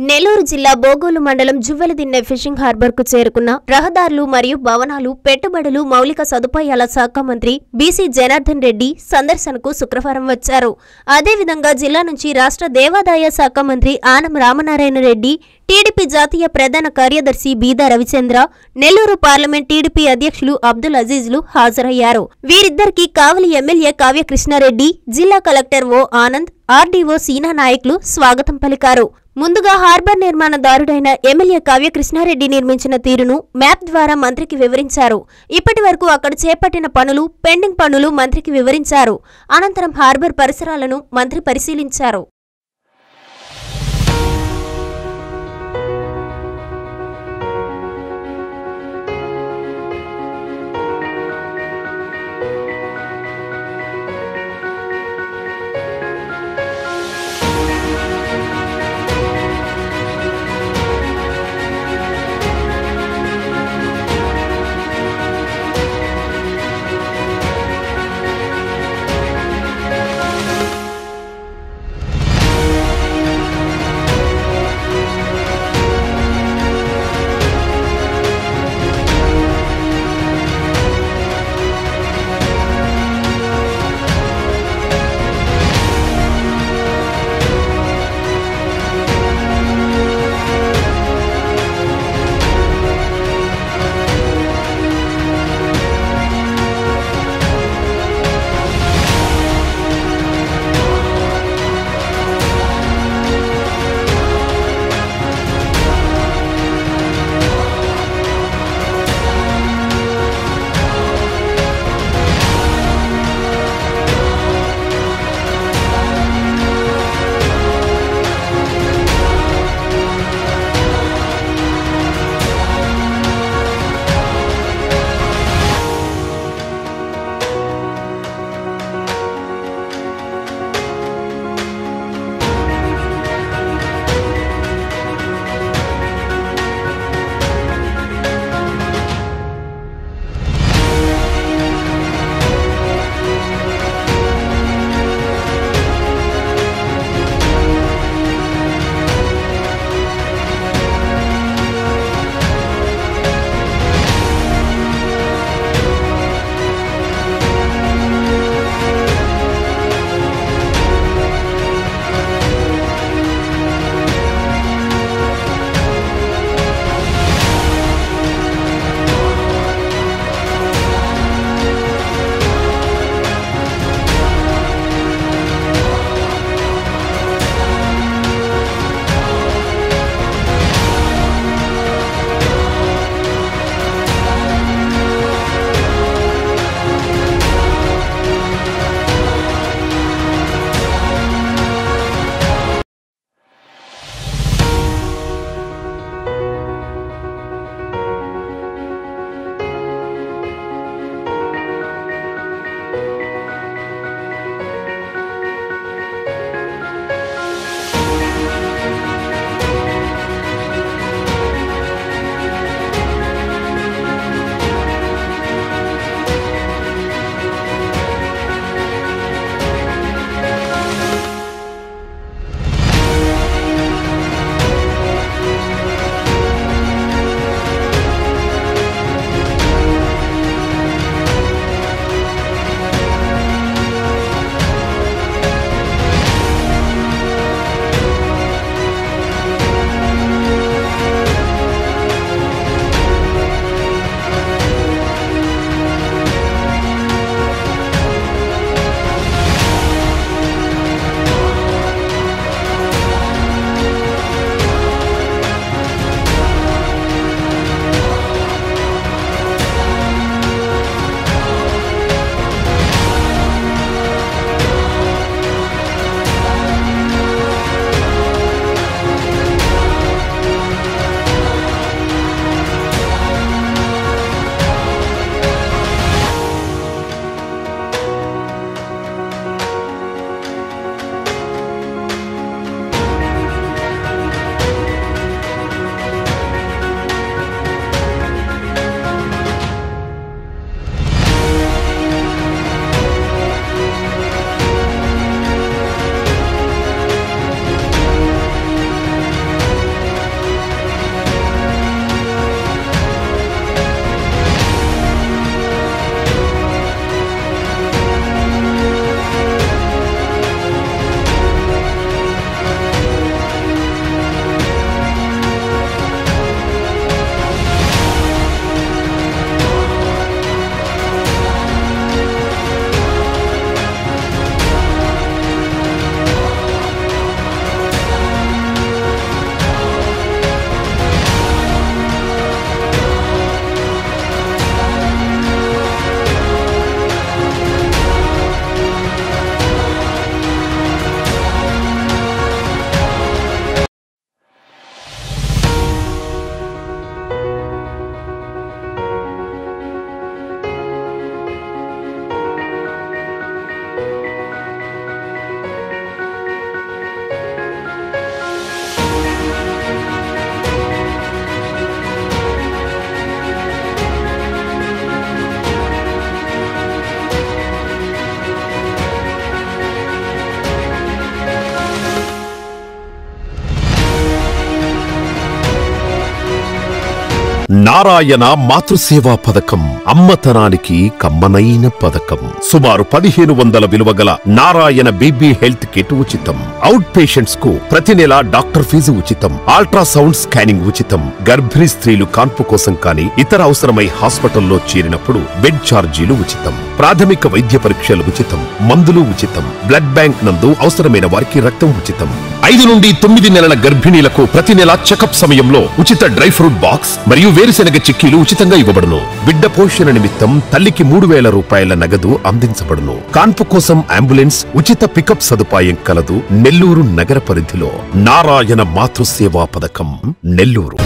నెల్లూరు జిల్లా బోగోలు మండలం జువ్వెలదిన్నె fishing harbour కు చేరుకున్న రహదారులు మరియు భవనాలు పెట్టుబడులు మౌలిక సదుపాయాల శాఖ మంత్రి బీసీ జనార్దన్ రెడ్డి సందర్శనకు శుక్రవారం వచ్చారు అదేవిధంగా జిల్లా నుంచి రాష్ట్ర దేవాదాయ శాఖ మంత్రి ఆనం రామనారాయణ రెడ్డి టీడీపీ జాతీయ ప్రధాన కార్యదర్శి బీదా రవిచంద్ర నెల్లూరు పార్లమెంట్ టీడీపీ అధ్యక్షులు అబ్దుల్ అజీజ్లు హాజరయ్యారు వీరిద్దరికీ కావలి ఎమ్మెల్యే కావ్య కృష్ణారెడ్డి జిల్లా collector O Anand RDO Seena నాయకులు స్వాగతం పలికారు ముందుగా హార్బర్ నిర్మాణదారుడైన ఎమ్మెల్యే కావ్య కృష్ణారెడ్డి నిర్మించిన తీరును మ్యాప్ ద్వారా మంత్రికి వివరించారు ఇప్పటి వరకు అక్కడ చేపట్టిన పనులు పెండింగ్ పనులు మంత్రికి వివరించారు అనంతరం హార్బర్ పరిసరాలను మంత్రి పరిశీలించారు నారాయణ మాతృసేవా పథకం అమ్మతనానికి కమ్మనైన పథకం సుమారు పదిహేను వందల విలువ గల నారాయణ బీబీ హెల్త్ కిట్ ఉచితం అవుట్ పేషెంట్స్ కు ప్రతి నెల డాక్టర్ ఫీజు ఉచితం అల్ట్రాసౌండ్ స్కానింగ్ ఉచితం గర్భిణీ స్త్రీలు కాన్పు కోసం కానీ ఇతర అవసరమై హాస్పిటల్లో చేరినప్పుడు బెడ్ ఛార్జీలు ఉచితం ప్రాథమిక వైద్య పరీక్షలు ఉచితం మందులు ఉచితం బ్లడ్ బ్యాంక్ నందు అవసరమైన వారికి రక్తం ఉచితం ఐదు నుండి తొమ్మిది నెలల గర్భిణీలకు ప్రతి నెల చెకప్ సమయంలో ఉచిత డ్రై ఫ్రూట్ బాక్స్ మరియు వేరుశెనగ చిక్కీలు ఉచితంగా ఇవ్వబడును బిడ్డ పోషణ నిమిత్తం తల్లికి మూడు వేల రూపాయల నగదు అందించబడును కాన్పు కోసం అంబులెన్స్ ఉచిత పికప్ సదుపాయం కలదు నెల్లూరు నగర పరిధిలో నారాయణ మాతృసేవా పథకం నెల్లూరు